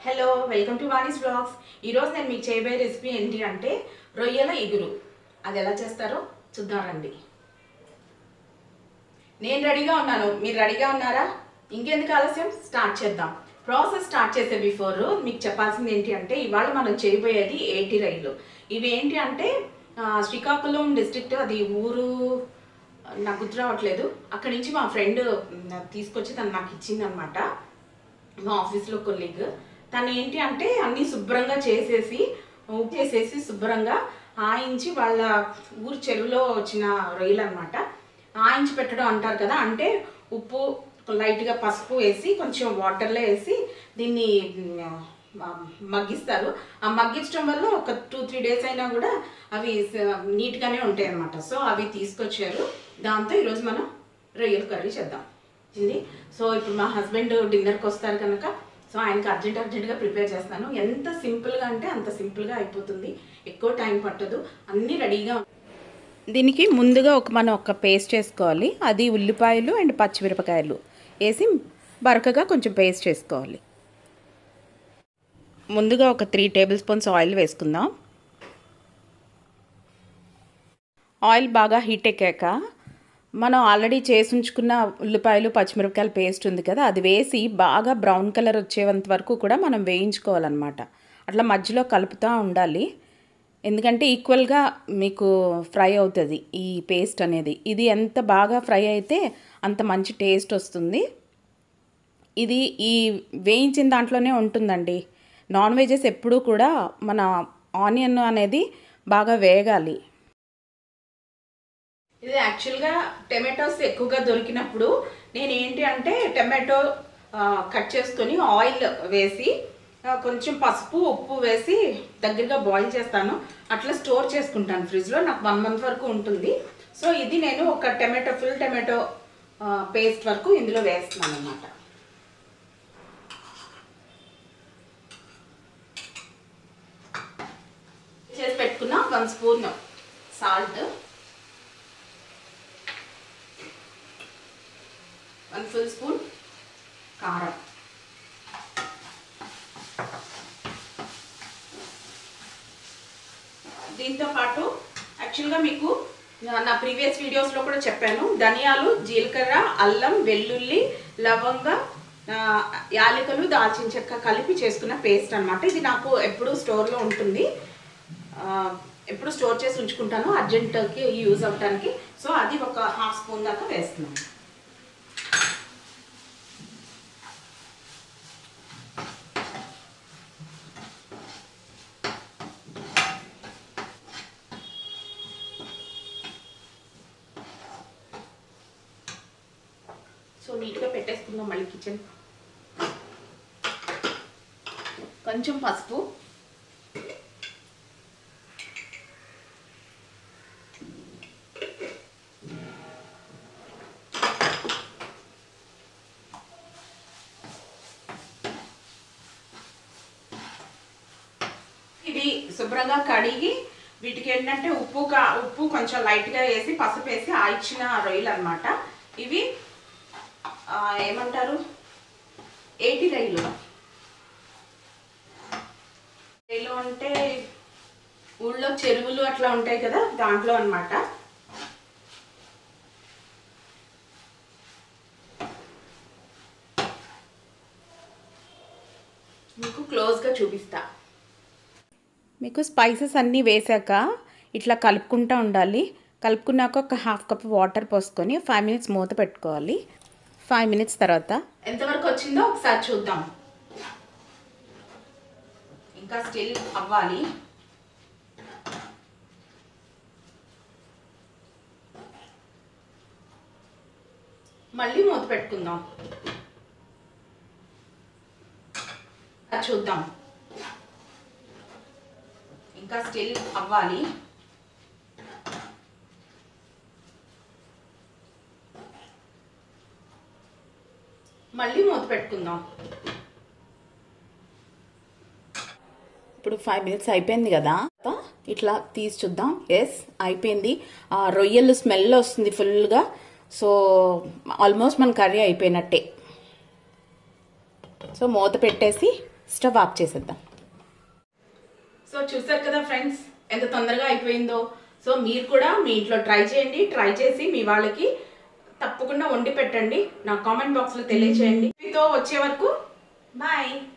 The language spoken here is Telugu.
hello welcome to Vani's blogs ఈరోజు నేను మీకు చేయబోయే రెసిపీ ఏంటి అంటే రొయ్యల ఇగురు అది ఎలా చేస్తారో చూద్దాం రండి నేను రెడీగా ఉన్నాను మీరు రెడీగా ఉన్నారా ఇంకెందుకు ఆలస్యం స్టార్ట్ చేద్దాం ప్రాసెస్ స్టార్ట్ చేసే బిఫోర్ మీకు చెప్పాల్సింది ఏంటి అంటే ఇవాళ మనం చేయబోయేది ఏటి రైలు ఇవి ఏంటి అంటే ఆ, శ్రీకాకుళం డిస్ట్రిక్ట్ అది ఊరు నాకు గుర్తు రావట్లేదు అక్కడి నుంచి మా ఫ్రెండ్ తీసుకొచ్చి తను నాకు ఇచ్చిందనమాట మా ఆఫీస్లో కొలీగ్ తను ఏంటి అంటే అన్నీ శుభ్రంగా చేసేసి ఉప్పు చేసేసి శుభ్రంగా ఆయించి వాళ్ళ ఊరు చెరువులో వచ్చిన రొయ్యలు అనమాట ఆయించి పెట్టడం అంటారు కదా అంటే ఉప్పు లైట్గా పసుపు వేసి కొంచెం వాటర్లో వేసి దీన్ని మ్, మ- మగ్గిస్తారు ఆ మగ్గించడం వల్ల ఒక టూ త్రీ డేస్ అయినా కూడా అవి స- నీట్గానే ఉంటాయి అన్నమాట సో అవి తీసుకొచ్చారు దాంతో ఈరోజు మనం రొయ్యల కర్రీ చేద్దాం ఇది సో ఇప్పుడు మా హస్బెండ్ డిన్నర్కి వస్తారు కనుక సో ఆయనకి అర్జెంట్ అర్జెంట్గా ప్రిపేర్ చేస్తాను ఎంత సింపుల్గా అంటే అంత సింపుల్గా అయిపోతుంది ఎక్కువ టైం పట్టదు అన్నీ రెడీగా దీనికి ముందుగా ఒక మనం ఒక పేస్ట్ చేసుకోవాలి అది ఉల్లిపాయలు అండ్ పచ్చిమిరపకాయలు వేసి బరకగా కొంచెం పేస్ట్ చేసుకోవాలి ముందుగా ఒక త్రీ టేబుల్ స్పూన్స్ ఆయిల్ వేసుకుందాం ఆయిల్ బాగా హీట్ ఎక్కాక మనం ఆల్రెడీ చేసి ఉంచుకున్న ఉల్లిపాయలు పచ్చిమిరపకాయల పేస్ట్ ఉంది కదా అది వేసి బాగా బ్రౌన్ కలర్ వచ్చేంత వరకు కూడా మనం వేయించుకోవాలన్నమాట అట్లా మధ్యలో కలుపుతూ ఉండాలి ఎందుకంటే ఈక్వల్గా మీకు ఫ్రై అవుతుంది ఈ పేస్ట్ అనేది ఇది ఎంత బాగా ఫ్రై అయితే అంత మంచి టేస్ట్ వస్తుంది ఇది ఈ వేయించిన దాంట్లోనే ఉంటుందండి నాన్ వెజెస్ ఎప్పుడూ కూడా మన ఆనియన్ అనేది బాగా వేగాలి ఇది యాక్చువల్గా టమాటోస్ ఎక్కువగా దొరికినప్పుడు నేను ఏంటి అంటే టమాటో ఆ, కట్ చేసుకొని ఆయిల్ వేసి ఆ, కొంచెం పసుపు ఉప్పు వేసి దగ్గరగా బాయిల్ చేస్తాను అట్లా స్టోర్ చేసుకుంటాను ఫ్రిడ్జ్లో నాకు వన్ మంత్ వరకు ఉంటుంది సో ఇది నేను ఒక టమాటో ఫుల్ టమాటో పేస్ట్ వరకు ఇందులో వేస్తున్నాను అనమాట చేసి పెట్టుకున్న one spoon salt one full spoon కారం దీంతో పాటు యాక్చువల్గా మీకు నా- నా ప్రీవియస్ వీడియోస్లో కూడా చెప్పాను ధనియాలు జీలకర్ర అల్లం వెల్లుల్లి లవంగ ఆ, యాలకులు దాల్చిన చెక్క కలిపి చేసుకున్న పేస్ట్ అన్నమాట ఇది నాకు ఎప్పుడూ స్టోర్లో ఉంటుంది ఆ, ఎప్పుడు స్టోర్ చేసి ఉంచుకుంటాను అర్జెంట్కి యూజ్ అవ్వడానికి సో అది ఒక హాఫ్ స్పూన్ దాకా వేస్తున్నాను సో నీట్గా పెట్టేసుకుందాం మళ్ళీ కిచెన్ కొంచెం పసుపు ఇవి శుభ్రంగా కడిగి వీటికి ఏంటంటే ఉప్పు కా ఉప్పు కొంచెం లైట్గా వేసి పసుపు వేసి ఆయిచ్చిన రొయ్యలు అనమాట ఇవి ఆ, ఏమంటారు ఏటి రైలు రైలు అంటే ఊళ్ళో చెరువులు అట్లా ఉంటాయి కదా దాంట్లో అన్నమాట మీకు క్లోజ్గా చూపిస్తా మీకు స్పైసెస్ అన్నీ వేసాక ఇట్లా కలుపుకుంటూ ఉండాలి కలుపుకున్నాక ఒక హాఫ్ కప్ వాటర్ పోసుకొని ఫైవ్ మినిట్స్ మూత పెట్టుకోవాలి ఫైవ్ మినిట్స్ తర్వాత ఎంతవరకు వచ్చిందో ఒకసారి చూద్దాం ఇంకా స్టిల్ అవ్వాలి మళ్ళీ మూత పెట్టుకుందాం అది చూద్దాం ఇంకా స్టిల్ అవ్వాలి మళ్ళీ మూత పెట్టుకుందాం ఇప్పుడు ఫైవ్ మినిట్స్ అయిపోయింది కదా ఇట్లా తీసి చూద్దాం ఎస్ అయిపోయింది ఆ రొయ్యలు స్మెల్ వస్తుంది ఫుల్గా సో ఆల్మోస్ట్ మన కర్రీ అయిపోయినట్టే సో మూత పెట్టేసి స్టవ్ ఆఫ్ చేసేద్దాం సో చూసారు కదా ఫ్రెండ్స్ ఎంత తొందరగా అయిపోయిందో సో మీరు కూడా మీ ఇంట్లో ట్రై చేయండి ట్రై చేసి మీ వాళ్ళకి తప్పకుండా వండి పెట్టండి నా కామెంట్ బాక్స్లో తెలియచేయండి మీతో వచ్చే వరకు బాయ్